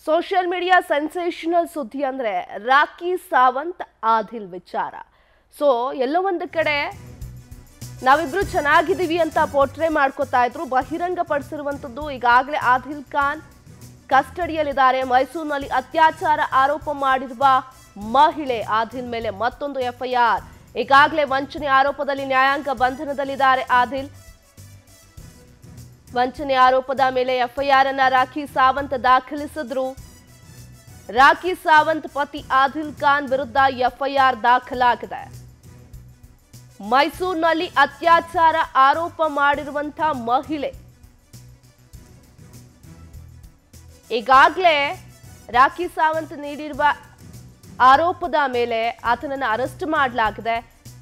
Social media sensational ಸುದ್ದಿ ಅಂದ್ರೆ ರಾಕಿ ಸಾವಂತ್ ಆದಿಲ್ ವಿಚಾರ ಸೊ ಎಲ್ಲೋ ಒಂದು ಕಡೆ ನಾವಿಬ್ರು ಚೆನ್ನಾಗಿದ್ದೀವಿ ಅಂತ ಪೋರ್ಟ್ರೇ ಮಾಡ್ಕೋತಾ ಇದ್ರು ಬಹಿರಂಗ ಪಡಿಸಿರುವಂಥದ್ದು ಈಗಾಗಲೇ ಆದಿಲ್ ಖಾನ್ ಕಸ್ಟಡಿಯಲ್ಲಿದ್ದಾರೆ ಮೈಸೂರಿನಲ್ಲಿ ಅತ್ಯಾಚಾರ ಆರೋಪ ಮಾಡಿರುವ ಮಹಿಳೆ ಆದಿಲ್ ಮೇಲೆ ಮತ್ತೊಂದು ಎಫ್ಐಆರ್ ಈಗಾಗಲೇ ವಂಚನೆ ಆರೋಪದಲ್ಲಿ ನ್ಯಾಯಾಂಗ ಬಂಧನದಲ್ಲಿದ್ದಾರೆ ಆದಿಲ್ ವಂಚನೆ ಆರೋಪದ ಮೇಲೆ ಎಫ್ಐಆರ್ ಅನ್ನ ರಾಖಿ ಸಾವಂತ್ ದಾಖಲಿಸಿದ್ರು ರಾಖಿ ಸಾವಂತ್ ಪತಿ ಆದಿಲ್ ಖಾನ್ ವಿರುದ್ಧ ಎಫ್ಐಆರ್ ದಾಖಲಾಗಿದೆ ಮೈಸೂರಿನಲ್ಲಿ ಅತ್ಯಾಚಾರ ಆರೋಪ ಮಾಡಿರುವಂತ ಮಹಿಳೆ ಈಗಾಗಲೇ ರಾಖಿ ಸಾವಂತ್ ನೀಡಿರುವ ಆರೋಪದ ಮೇಲೆ ಆತನನ್ನು ಅರೆಸ್ಟ್ ಮಾಡಲಾಗಿದೆ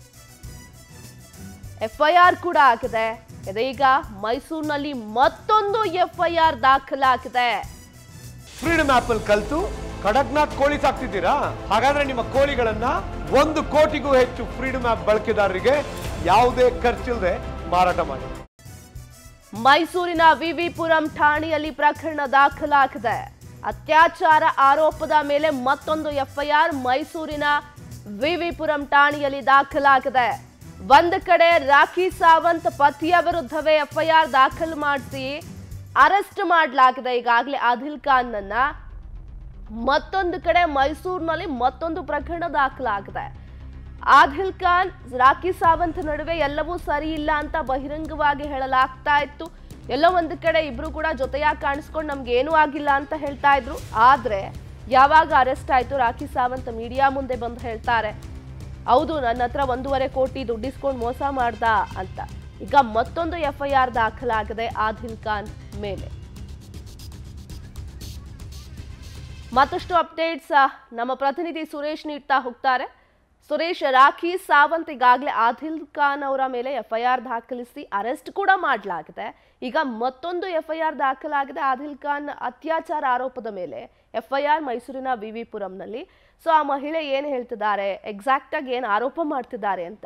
ಎಫ್ಐಆರ್ ಕೂಡ ಆಗಿದೆ ಇದೀಗ ಮೈಸೂರಿನಲ್ಲಿ ಮತ್ತೊಂದು ಎಫ್ಐಆರ್ ದಾಖಲಾಗಿದೆ ಫ್ರೀಡಮ್ ಆಪ್ ಅಲ್ಲಿ ಕಲ್ತು ಕಡಕ್ನಾಥ್ ಕೋಳಿ ಸಾಕ್ತಿದ್ದೀರಾ ಹಾಗಾದ್ರೆ ನಿಮ್ಮ ಕೋಳಿಗಳನ್ನ ಒಂದು ಕೋಟಿಗೂ ಹೆಚ್ಚು ಫ್ರೀಡಮ್ ಆಪ್ ಬಳಕೆದಾರರಿಗೆ ಯಾವುದೇ ಖರ್ಚಿಲ್ಲದೆ ಮಾರಾಟ ಮಾಡಿ ಮೈಸೂರಿನ ವಿವಿಪುರಂ ಠಾಣೆಯಲ್ಲಿ ಪ್ರಕರಣ ದಾಖಲಾಗಿದೆ ಅತ್ಯಾಚಾರ ಆರೋಪದ ಮೇಲೆ ಮತ್ತೊಂದು ಎಫ್ಐಆರ್ ಮೈಸೂರಿನ ವಿವಿಪುರಂ ಠಾಣೆಯಲ್ಲಿ ದಾಖಲಾಗಿದೆ ಒಂದು ಕಡೆ ರಾಖಿ ಸಾವಂತ್ ಪತಿಯ ವಿರುದ್ಧವೇ ಎಫ್ಐಆರ್ ದಾಖಲು ಮಾಡಿಸಿ ಅರೆಸ್ಟ್ ಮಾಡಲಾಗಿದೆ ಈಗಾಗಲೇ ಆದಿಲ್ ಖಾನ್ನನ್ನ ಮತ್ತೊಂದು ಕಡೆ ಮೈಸೂರಿನಲ್ಲಿ ಮತ್ತೊಂದು ಪ್ರಕರಣ ದಾಖಲಾಗಿದೆ ಆದಿಲ್ ಖಾನ್ ರಾಕಿ ಸಾವಂತ್ ನಡುವೆ ಎಲ್ಲವೂ ಸರಿ ಇಲ್ಲ ಅಂತ ಬಹಿರಂಗವಾಗಿ ಹೇಳಲಾಗ್ತಾ ಇತ್ತು ಎಲ್ಲೋ ಒಂದು ಕಡೆ ಇಬ್ರು ಕೂಡ ಜೊತೆಯಾಗಿ ಕಾಣಿಸ್ಕೊಂಡು ನಮ್ಗೆ ಏನೂ ಆಗಿಲ್ಲ ಅಂತ ಹೇಳ್ತಾ ಇದ್ರು ಆದ್ರೆ ಯಾವಾಗ ಅರೆಸ್ಟ್ ಆಯ್ತು ರಾಖಿ ಸಾವಂತ್ ಮೀಡಿಯಾ ಮುಂದೆ ಬಂದು ಹೇಳ್ತಾರೆ ಹೌದು ನನ್ನ ಹತ್ರ ಒಂದೂವರೆ ಕೋಟಿ ದುಡ್ಡಿಸ್ಕೊಂಡು ಮೋಸ ಮಾಡ್ದ ಅಂತ ಈಗ ಮತ್ತೊಂದು ಎಫ್ಐಆರ್ ದಾಖಲಾಗಿದೆ ಆದಿಲ್ ಖಾನ್ ಮೇಲೆ ಮತ್ತಷ್ಟು ಅಪ್ಡೇಟ್ಸ್ ನಮ್ಮ ಪ್ರತಿನಿಧಿ ಸುರೇಶ್ ನೀಡ್ತಾ ಹೋಗ್ತಾರೆ ಸುರೇಶ್ ರಾಖಿ ಸಾವಂತ್ ಈಗಾಗಲೇ ಆದಿಲ್ ಖಾನ್ ಅವರ ಮೇಲೆ ಎಫ್ಐಆರ್ ದಾಖಲಿಸಿ ಅರೆಸ್ಟ್ ಕೂಡ ಮಾಡಲಾಗಿದೆ ಈಗ ಮತ್ತೊಂದು ಎಫ್ಐಆರ್ ದಾಖಲಾಗಿದೆ ಆದಿಲ್ ಖಾನ್ ಅತ್ಯಾಚಾರ ಆರೋಪದ ಮೇಲೆ ಎಫ್ಐಆರ್ ಮೈಸೂರಿನ ವಿವಿಪುರಂನಲ್ಲಿ ಸೊ ಆ ಮಹಿಳೆ ಏನು ಹೇಳ್ತಿದ್ದಾರೆ ಎಕ್ಸಾಕ್ಟ್ ಆಗಿ ಏನು ಆರೋಪ ಮಾಡ್ತಿದ್ದಾರೆ ಅಂತ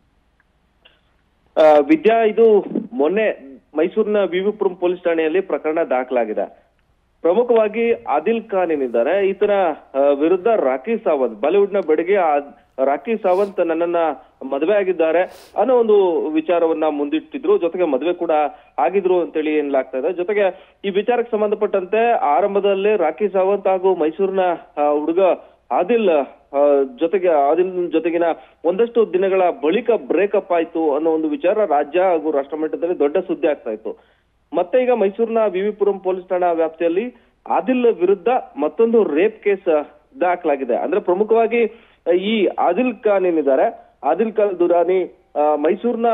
ಆ, ವಿದ್ಯಾ ಇದು ಮೊನ್ನೆ ಮೈಸೂರಿನ ವಿವಿಪುರಂ ಪೊಲೀಸ್ ಠಾಣೆಯಲ್ಲಿ ಪ್ರಕರಣ ದಾಖಲಾಗಿದೆ ಪ್ರಮುಖವಾಗಿ ಆದಿಲ್ ಖಾನ್ ಏನಿದ್ದಾರೆ ಈತನ ಆ, ವಿರುದ್ಧ ರಾಕಿ ಸಾವಂತ್ ಬಾಲಿವುಡ್ ನ ಬೆಡಗೆ ಆ- ರಾಕಿ ಸಾವಂತ್ ನನ್ನನ್ನ ಮದುವೆ ಆಗಿದ್ದಾರೆ ಅನ್ನೋ ಒಂದು ವಿಚಾರವನ್ನ ಮುಂದಿಟ್ಟಿದ್ರು ಜೊತೆಗೆ ಮದುವೆ ಕೂಡ ಆಗಿದ್ರು ಅಂತೇಳಿ ಏನ್ಲಾಗ್ತಾ ಇದೆ ಜೊತೆಗೆ ಈ ವಿಚಾರಕ್ಕೆ ಸಂಬಂಧಪಟ್ಟಂತೆ ಆರಂಭದಲ್ಲೇ ರಾಕಿ ಸಾವಂತ್ ಹಾಗೂ ಮೈಸೂರಿನ ಆ, ಹುಡುಗ ಆದಿಲ್ ಆ, ಜೊತೆಗೆ ಆದಿಲ್ ಜೊತೆಗಿನ ಒಂದಷ್ಟು ದಿನಗಳ ಬಳಿಕ ಬ್ರೇಕಪ್ ಆಯ್ತು ಅನ್ನೋ ಒಂದು ವಿಚಾರ ರಾಜ್ಯ ಹಾಗೂ ರಾಷ್ಟ್ರ ಮಟ್ಟದಲ್ಲಿ ದೊಡ್ಡ ಸುದ್ದಿ ಆಗ್ತಾ ಇತ್ತು ಮತ್ತೆ ಈಗ ಮೈಸೂರಿನ ವಿವಿಪುರಂ ಪೊಲೀಸ್ ಠಾಣಾ ವ್ಯಾಪ್ತಿಯಲ್ಲಿ ಆದಿಲ್ ವಿರುದ್ಧ ಮತ್ತೊಂದು ರೇಪ್ ಕೇಸ್ ದಾಖಲಾಗಿದೆ ಅಂದ್ರೆ ಪ್ರಮುಖವಾಗಿ ಈ ಆದಿಲ್ ಖಾನ್ ಏನಿದ್ದಾರೆ ಆದಿಲ್ ಖಾನ್ ದುರಾನಿ ಆ, ಮೈಸೂರಿನ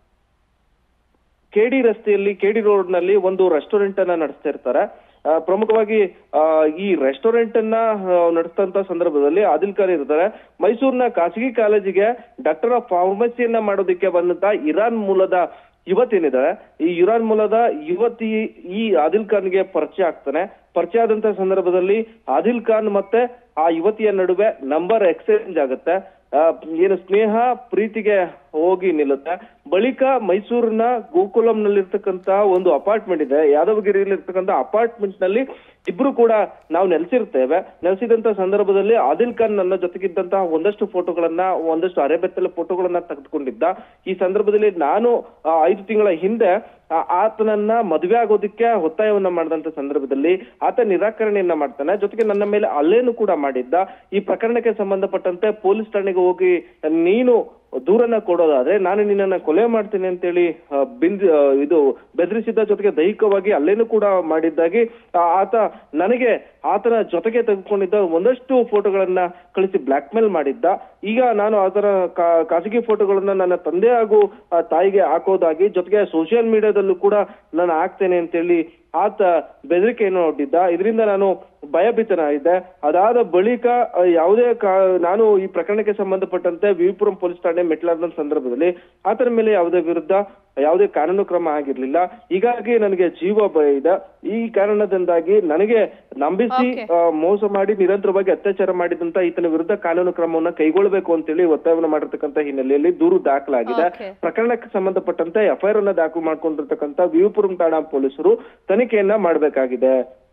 ಕೆಡಿ ರಸ್ತೆಯಲ್ಲಿ ಕೆಡಿ ರೋಡ್ ನಲ್ಲಿ ಒಂದು ರೆಸ್ಟೋರೆಂಟ್ ಅನ್ನ ನಡೆಸ್ತಾ ಇರ್ತಾರೆ ಆ, ಪ್ರಮುಖವಾಗಿ ಆ, ಈ ರೆಸ್ಟೋರೆಂಟ್ ಅನ್ನ ಆ, ನಡೆಸ್ತಂತ ಸಂದರ್ಭದಲ್ಲಿ ಆದಿಲ್ ಖಾನ್ ಇರ್ತಾರೆ ಮೈಸೂರಿನ ಖಾಸಗಿ ಕಾಲೇಜಿಗೆ ಡಾಕ್ಟರ್ ಆಫ್ ಫಾರ್ಮಸಿಯನ್ನ ಮಾಡೋದಕ್ಕೆ ಬಂದಂತ ಇರಾನ್ ಮೂಲದ ಯುವತಿ ಏನಿದ್ದಾರೆ ಈ ಇರಾನ್ ಮೂಲದ ಯುವತಿ ಈ ಆದಿಲ್ ಖಾನ್ಗೆ ಪರಿಚಯ ಆಗ್ತಾನೆ ಪರಿಚಯ ಆದಂತ ಸಂದರ್ಭದಲ್ಲಿ ಆದಿಲ್ ಖಾನ್ ಮತ್ತೆ ಆ ಯುವತಿಯ ನಡುವೆ ನಂಬರ್ ಎಕ್ಸ್ಚೇಂಜ್ ಆಗುತ್ತೆ ಆ, ಏನು ಸ್ನೇಹ ಪ್ರೀತಿಗೆ ಹೋಗಿ ನಿಲ್ಲುತ್ತೆ ಬಳಿಕ ಮೈಸೂರಿನ ಗೋಕುಲಂನಲ್ಲಿರ್ತಕ್ಕಂತ ಒಂದು ಅಪಾರ್ಟ್ಮೆಂಟ್ ಇದೆ ಯಾದವಗಿರಿಯಲ್ಲಿ ಇರ್ತಕ್ಕಂಥ ಅಪಾರ್ಟ್ಮೆಂಟ್ ನಲ್ಲಿ ಇಬ್ರು ಕೂಡ ನಾವು ನೆಲೆಸಿರ್ತೇವೆ ನೆಲೆಸಿದಂತ ಸಂದರ್ಭದಲ್ಲಿ ಆದಿಲ್ ಖಾನ್ ನನ್ನ ಜೊತೆಗಿದ್ದಂತಹ ಒಂದಷ್ಟು ಫೋಟೋಗಳನ್ನ ಒಂದಷ್ಟು ಅರೆಬೆತ್ತಲ ಫೋಟೋಗಳನ್ನ ತೆಗೆದುಕೊಂಡಿದ್ದ ಈ ಸಂದರ್ಭದಲ್ಲಿ ನಾನು ಆ, ಐದು ತಿಂಗಳ ಹಿಂದೆ ಆ, ಆತನನ್ನ ಮದುವೆ ಆಗೋದಕ್ಕೆ ಒತ್ತಾಯವನ್ನ ಮಾಡಿದಂತ ಸಂದರ್ಭದಲ್ಲಿ ಆತ ನಿರಾಕರಣೆಯನ್ನ ಮಾಡ್ತಾನೆ ಜೊತೆಗೆ ನನ್ನ ಮೇಲೆ ಅಲ್ಲೇನು ಕೂಡ ಮಾಡಿದ್ದ ಈ ಪ್ರಕರಣಕ್ಕೆ ಸಂಬಂಧಪಟ್ಟಂತೆ ಪೊಲೀಸ್ ಠಾಣೆಗೆ ಹೋಗಿ ನೀನು ದೂರನ್ನ ಕೊಡೋದಾದ್ರೆ ನಾನು ನಿನ್ನನ್ನ ಕೊಲೆ ಮಾಡ್ತೀನಿ ಅಂತೇಳಿ ಆ, ಬಿಂದ್ ಆ, ಇದು ಬೆದರಿಸಿದ್ದ ಜೊತೆಗೆ ದೈಹಿಕವಾಗಿ ಅಲ್ಲೇನು ಕೂಡ ಮಾಡಿದ್ದಾಗಿ ಆ, ಆತ ನನಗೆ ಆತನ ಜೊತೆಗೆ ತೆಗೆದುಕೊಂಡಿದ್ದ ಒಂದಷ್ಟು ಫೋಟೋಗಳನ್ನ ಕಳಿಸಿ ಬ್ಲಾಕ್ ಮೇಲ್ ಮಾಡಿದ್ದ ಈಗ ನಾನು ಆತನ ಕಾ- ಖಾಸಗಿ ಫೋಟೋಗಳನ್ನ ನನ್ನ ತಂದೆ ಹಾಗೂ ಆ, ತಾಯಿಗೆ ಹಾಕೋದಾಗಿ ಜೊತೆಗೆ ಸೋಷಿಯಲ್ ಮೀಡಿಯಾದಲ್ಲೂ ಕೂಡ ನಾನು ಹಾಕ್ತೇನೆ ಅಂತೇಳಿ ಆತ ಬೆದರಿಕೆಯನ್ನು ಒಡ್ಡಿದ್ದ ಇದರಿಂದ ನಾನು ಭಯಭೀತನಾಗಿದ್ದೆ ಅದಾದ ಬಳಿಕ ಆ, ಯಾವುದೇ ಕಾ- ನಾನು ಈ ಪ್ರಕರಣಕ್ಕೆ ಸಂಬಂಧಪಟ್ಟಂತೆ ವಿವಿಪುರಂ ಪೊಲೀಸ್ ಠಾಣೆ ಮೆಟ್ಲಾದ ಸಂದರ್ಭದಲ್ಲಿ ಆತನ ಮೇಲೆ ಯಾವುದೇ ವಿರುದ್ಧ ಯಾವುದೇ ಕಾನೂನು ಕ್ರಮ ಆಗಿರ್ಲಿಲ್ಲ ಹೀಗಾಗಿ ನನಗೆ ಜೀವ ಭಯ ಇದೆ ಈ ಕಾರಣದಿಂದಾಗಿ ನನಗೆ ನಂಬಿಸಿ Okay. ಆ, ಮೋಸ ಮಾಡಿ ನಿರಂತರವಾಗಿ ಅತ್ಯಾಚಾರ ಮಾಡಿದಂತ ಈತನ ವಿರುದ್ಧ ಕಾನೂನು ಕ್ರಮವನ್ನ ಕೈಗೊಳ್ಳಬೇಕು ಅಂತೇಳಿ ಒತ್ತಾಯವನ್ನು ಮಾಡಿರ್ತಕ್ಕಂಥ ಹಿನ್ನೆಲೆಯಲ್ಲಿ ದೂರು ದಾಖಲಾಗಿದೆ Okay. ಪ್ರಕರಣಕ್ಕೆ ಸಂಬಂಧಪಟ್ಟಂತೆ ಎಫ್ಐಆರ್ ಅನ್ನ ದಾಖಲು ಮಾಡ್ಕೊಂಡಿರ್ತಕ್ಕಂಥ ವಿವಿಪುರಂ ಠಾಣಾ ಪೊಲೀಸರು ತನಿಖೆಯನ್ನ ಮಾಡಬೇಕಾಗಿದೆ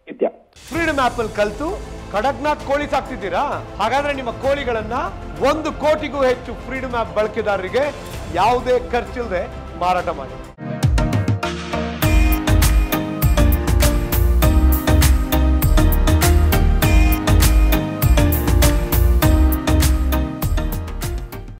ನಿತ್ಯ ಫ್ರೀಡಮ್ ಆಪ್ ಅಲ್ಲಿ ಕಲ್ತು ಕಡಕ್ನಾಥ್ ಕೋಳಿ ಸಾಕ್ತಿದ್ದೀರಾ ಹಾಗಾದ್ರೆ ನಿಮ್ಮ ಕೋಳಿಗಳನ್ನ ಒಂದು ಕೋಟಿಗೂ ಹೆಚ್ಚು ಫ್ರೀಡಮ್ ಆಪ್ ಬಳಕೆದಾರರಿಗೆ ಯಾವುದೇ ಖರ್ಚಿಲ್ಲದೆ ಮಾರಾಟ ಮಾಡಿ